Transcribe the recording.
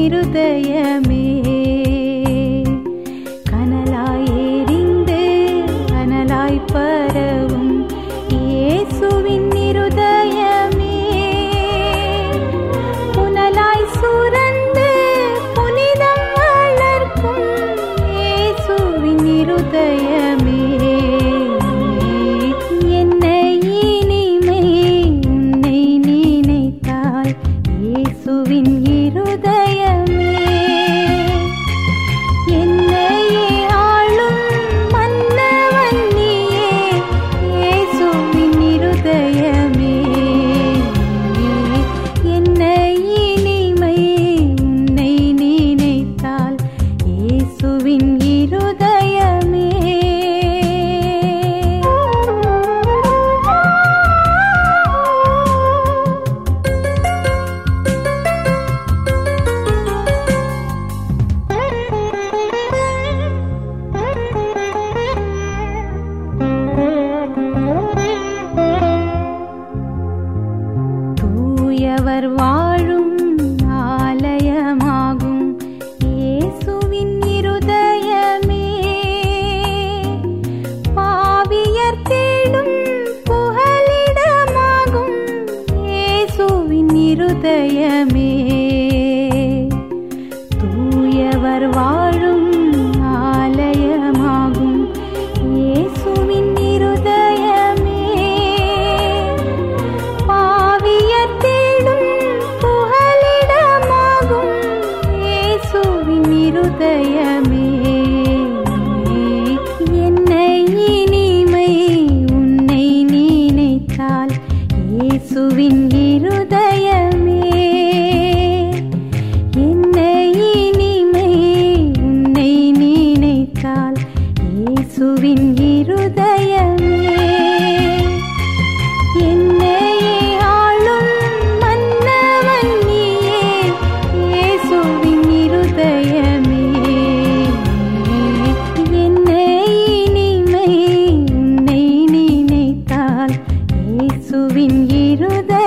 இருதயமே கனலாய் எரிந்து அனலாய் பரவும் இயேசுவின் இருதயமே புனலாய் சுரந்து புனிதம் வளர்க்கும் இயேசுவின் இருதயமே என்ன இனிமை உன்னை நினைத்தால் இயேசுவின் இருதயமே என்னையே ஆளும் மன்னவன் நீயே இயேசுவின் இருதயமே என்ன இனிமை உன்னை நினைத்தால் இயேசுவின் இருதயமே தூயவர் வாழும் ஆலயமாகும் இயேசுவின் இருதயமே பாவியர் தேடும் புகலிடமாகும் இயேசுவின் இருதயமே தூயவர் வாழும் ஆலயமாகும் இயேசுவின் இருதயமே பாவியர் தேடும் புகலிடமாகும் இயேசுவின் இருதயமே என்ன இனிமை உன்னை நினைத்தால் இயேசுவின் இருதயமே என்ன இனிமை உன்னை நினைத்தால் இயேசுவின் இருதயமே என்னையே ஆளும் மன்னவன் நீயே இயேசுவின் இருதயமே என்ன இனிமை உன்னை நினைத்தால் இயேசுவின் இருதயமே